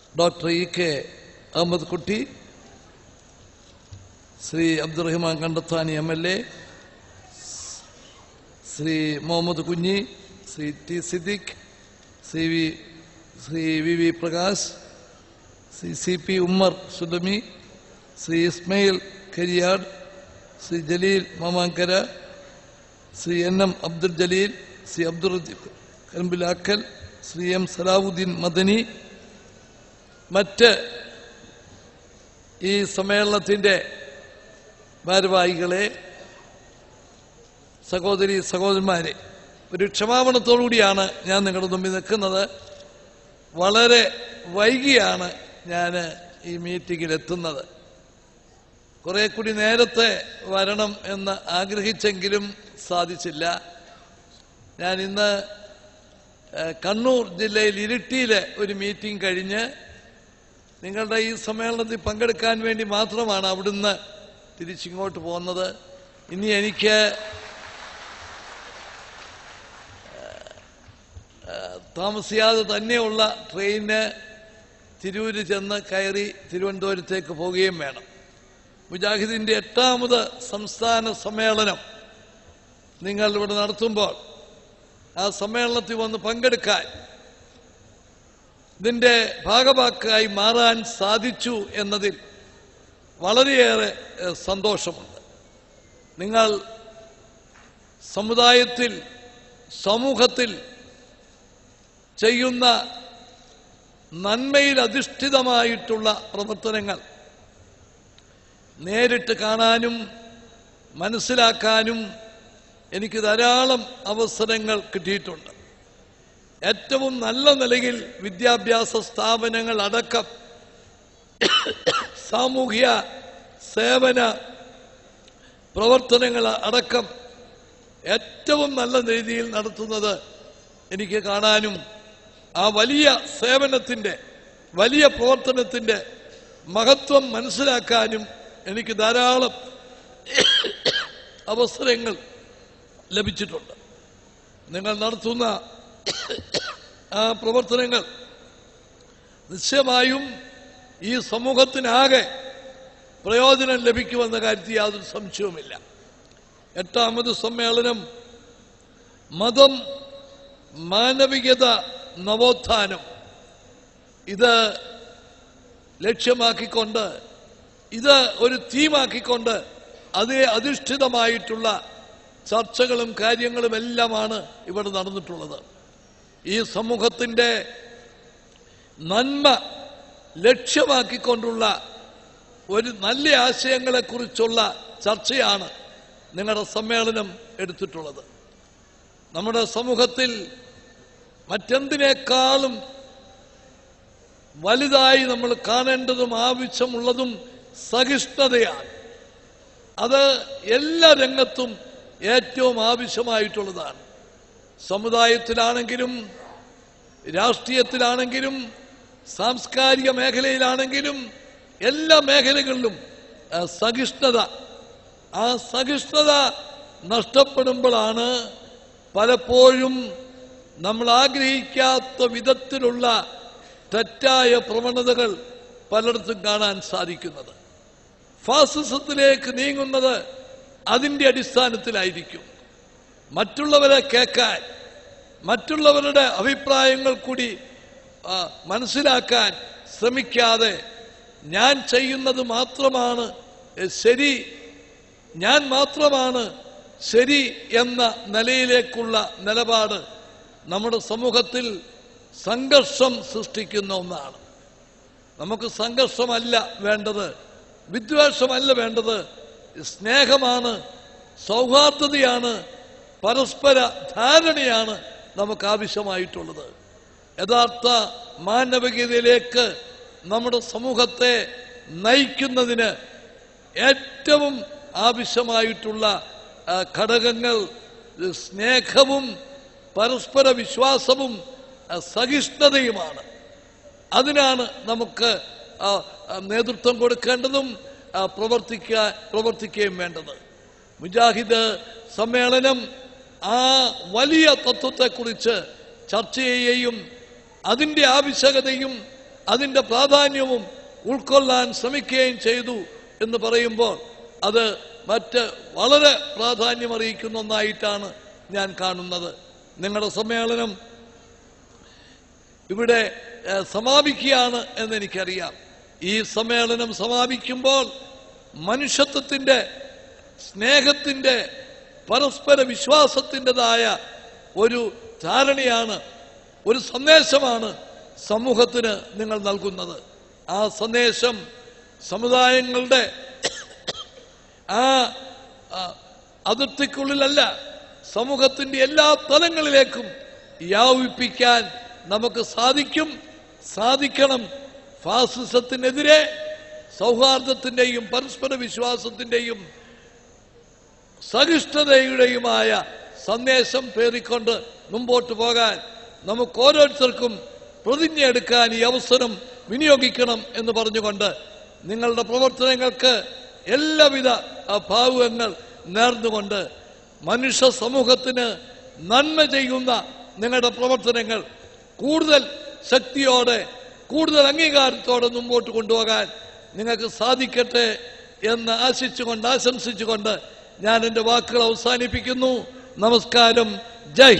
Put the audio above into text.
Doctor E K Ahmed Kutty Shri Abdurahiman Kandathani M L A Shri Muhammad Kunhi Shri T Siddique Shri V Shri V V Prakash Shri C P Ummer Sulami Shri Ismail Kariyad Shri Jaleel Mamankara Shri N M Abdul Jaleel Shri Abdul Karimbilakkal Shri M Salahuddin Madani മറ്റ് ഈ സമ്മേളനത്തിൻ്റെ ഭാരവാഹികളെ സഹോദരി സഹോദരന്മാരെ ഒരു ക്ഷമാപണത്തോടുകൂടിയാണ് ഞാൻ നിങ്ങളുടെ മുമ്പിൽ നിൽക്കുന്നത് വളരെ വൈകിയാണ് ഞാൻ ഈ മീറ്റിങ്ങിൽ എത്തുന്നത് കുറെ കൂടി നേരത്തെ വരണം എന്ന് ആഗ്രഹിച്ചെങ്കിലും സാധിച്ചില്ല ഞാൻ ഇന്ന് ഏഹ്, കണ്ണൂർ ജില്ലയിൽ ഇരിട്ടിയിലെ ഒരു മീറ്റിംഗ് കഴിഞ്ഞ് നിങ്ങളുടെ ഈ സമ്മേളനത്തിൽ പങ്കെടുക്കാൻ വേണ്ടി മാത്രമാണ് അവിടുന്ന് തിരിച്ചിങ്ങോട്ട് പോകുന്നത് ഇനി എനിക്ക് താമസിയാതെ തന്നെയുള്ള ട്രെയിന് തിരൂര് ചെന്ന് കയറി തിരുവനന്തപുരത്തേക്ക് പോവുകയും വേണം മുജാഹിദിന്റെ എട്ടാമത് സംസ്ഥാന സമ്മേളനം നിങ്ങൾ ഇവിടെ നടത്തുമ്പോൾ ആ സമ്മേളനത്തിൽ വന്ന് പങ്കെടുക്കാൻ ഇതിന്റെ ഭാഗവാക്കായി മാറാൻ സാധിച്ചു എന്നതിൽ വളരെയേറെ ഏഹ്, സന്തോഷമുണ്ട് നിങ്ങൾ സമുദായത്തിൽ സമൂഹത്തിൽ ചെയ്യുന്ന നന്മയിൽ അധിഷ്ഠിതമായിട്ടുള്ള പ്രവർത്തനങ്ങൾ നേരിട്ട് കാണാനും മനസ്സിലാക്കാനും എനിക്ക് ധാരാളം അവസരങ്ങൾ കിട്ടിയിട്ടുണ്ട് ഏറ്റവും നല്ല നിലയിൽ വിദ്യാഭ്യാസ സ്ഥാപനങ്ങൾ അടക്കം സാമൂഹ്യ സേവന പ്രവർത്തനങ്ങൾ അടക്കം ഏറ്റവും നല്ല രീതിയിൽ നടത്തുന്നത് എനിക്ക് കാണാനും ആ വലിയ സേവനത്തിൻ്റെ വലിയ പ്രവർത്തനത്തിൻ്റെ മഹത്വം മനസ്സിലാക്കാനും എനിക്ക് ധാരാളം അവസരങ്ങൾ ലഭിച്ചിട്ടുണ്ട് നിങ്ങൾ നടത്തുന്ന ആ പ്രവർത്തനങ്ങൾ നിശ്ചയമായും ഈ സമൂഹത്തിനാകെ പ്രയോജനം ലഭിക്കുമെന്ന കാര്യത്തിൽ യാതൊരു സംശയവുമില്ല എട്ടാമത് സമ്മേളനം മതം മാനവികത നവോത്ഥാനം ഇത് ലക്ഷ്യമാക്കിക്കൊണ്ട് ഇത് ഒരു തീമാക്കിക്കൊണ്ട് അതേ അധിഷ്ഠിതമായിട്ടുള്ള ചർച്ചകളും കാര്യങ്ങളും എല്ലാമാണ് ഇവിടെ നടന്നിട്ടുള്ളത് ഈ സമൂഹത്തിൻ്റെ നന്മ ലക്ഷ്യമാക്കിക്കൊണ്ടുള്ള ഒരു നല്ല ആശയങ്ങളെക്കുറിച്ചുള്ള ചർച്ചയാണ് നിങ്ങളുടെ സമ്മേളനം എടുത്തിട്ടുള്ളത് നമ്മുടെ സമൂഹത്തിൽ മറ്റെന്തിനേക്കാളും വലുതായി നമ്മൾ കാണേണ്ടതും ആവശ്യമുള്ളതും സഹിഷ്ണുതയാണ് അത് എല്ലാ രംഗത്തും ഏറ്റവും ആവശ്യമായിട്ടുള്ളതാണ് സമുദായത്തിലാണെങ്കിലും രാഷ്ട്രീയത്തിലാണെങ്കിലും സാംസ്കാരിക മേഖലയിലാണെങ്കിലും എല്ലാ മേഖലകളിലും ആ, സഹിഷ്ണുത ആ സഹിഷ്ണുത നഷ്ടപ്പെടുമ്പോഴാണ് പലപ്പോഴും നമ്മൾ ആഗ്രഹിക്കാത്ത വിധത്തിലുള്ള തെറ്റായ പ്രവണതകൾ പലയിടത്തും കാണാൻ സാധിക്കുന്നത് ഫാസിസത്തിലേക്ക് നീങ്ങുന്നത് അതിൻ്റെ അടിസ്ഥാനത്തിലായിരിക്കും മറ്റുള്ളവരെ കേൾക്കാൻ മറ്റുള്ളവരുടെ അഭിപ്രായങ്ങൾ കൂടി ആ, മനസ്സിലാക്കാൻ ശ്രമിക്കാതെ ഞാൻ ചെയ്യുന്നത് മാത്രമാണ് എ, ശരി ഞാൻ മാത്രമാണ് ശരി എന്ന നിലയിലേക്കുള്ള നിലപാട് നമ്മുടെ സമൂഹത്തിൽ സംഘർഷം സൃഷ്ടിക്കുന്ന ഒന്നാണ് നമുക്ക് സംഘർഷമല്ല വേണ്ടത് വിദ്വേഷമല്ല വേണ്ടത് സ്നേഹമാണ് സൗഹാർദ്ദതയാണ് പരസ്പര ധാരണയാണ് നമുക്ക് ആവശ്യമായിട്ടുള്ളത് യഥാർത്ഥ മാനവികതയിലേക്ക് നമ്മുടെ സമൂഹത്തെ നയിക്കുന്നതിന് ഏറ്റവും ആവശ്യമായിട്ടുള്ള ആ, ഘടകങ്ങൾ സ്നേഹവും പരസ്പര വിശ്വാസവും ആ, സഹിഷ്ണുതയുമാണ് അതിനാണ് നമുക്ക് ആ, ആ, നേതൃത്വം കൊടുക്കേണ്ടതും ആ, പ്രവർത്തിക്കുക പ്രവർത്തിക്കുകയും വേണ്ടത് മുജാഹിദ് സമ്മേളനം ആ വലിയ തത്വത്തെക്കുറിച്ച് ചർച്ച ചെയ്യുകയും അതിൻ്റെ ആവശ്യകതയും അതിൻ്റെ പ്രാധാന്യവും ഉൾക്കൊള്ളാൻ ശ്രമിക്കുകയും ചെയ്തു എന്ന് പറയുമ്പോൾ അത് മറ്റ് വളരെ പ്രാധാന്യമറിയിക്കുന്ന ഒന്നായിട്ടാണ് ഞാൻ കാണുന്നത് നിങ്ങളുടെ സമ്മേളനം ഇവിടെ ഏഹ്, സമാപിക്കുകയാണ് എന്ന് എനിക്കറിയാം ഈ സമ്മേളനം സമാപിക്കുമ്പോൾ മനുഷ്യത്വത്തിൻ്റെ സ്നേഹത്തിൻ്റെ പരസ്പര വിശ്വാസത്തിൻ്റെതായ ഒരു ധാരണയാണ് ഒരു സന്ദേശമാണ് സമൂഹത്തിന് നിങ്ങൾ നൽകുന്നത് ആ സന്ദേശം സമുദായങ്ങളുടെ ആ ആ, അതിർത്തിക്കുള്ളിലല്ല സമൂഹത്തിന്റെ എല്ലാ തലങ്ങളിലേക്കും വ്യാപിപ്പിക്കാൻ നമുക്ക് സാധിക്കും സാധിക്കണം ഫാസിസത്തിനെതിരെ സൗഹാർദ്ദത്തിന്റെയും പരസ്പര വിശ്വാസത്തിന്റെയും സഹിഷ്ണുതയുടെയുമായ സന്ദേശം പേറിക്കൊണ്ട് മുമ്പോട്ട് പോകാൻ നമുക്ക് ഓരോരുത്തർക്കും പ്രതിജ്ഞ എടുക്കാൻ ഈ അവസരം വിനിയോഗിക്കണം എന്ന് പറഞ്ഞുകൊണ്ട് നിങ്ങളുടെ പ്രവർത്തനങ്ങൾക്ക് എല്ലാവിധ ആ, ഭാവുകങ്ങൾ നേർന്നുകൊണ്ട് മനുഷ്യ സമൂഹത്തിന് നന്മ ചെയ്യുന്ന നിങ്ങളുടെ പ്രവർത്തനങ്ങൾ കൂടുതൽ ശക്തിയോടെ കൂടുതൽ അംഗീകാരത്തോടെ മുമ്പോട്ട് കൊണ്ടുപോകാൻ നിങ്ങൾക്ക് സാധിക്കട്ടെ എന്ന് ആശിച്ചുകൊണ്ട് ആശംസിച്ചുകൊണ്ട് ഞാൻ എൻ്റെ വാക്കുകൾ അവസാനിപ്പിക്കുന്നു നമസ്കാരം ജയ് ഹിന്ദ്.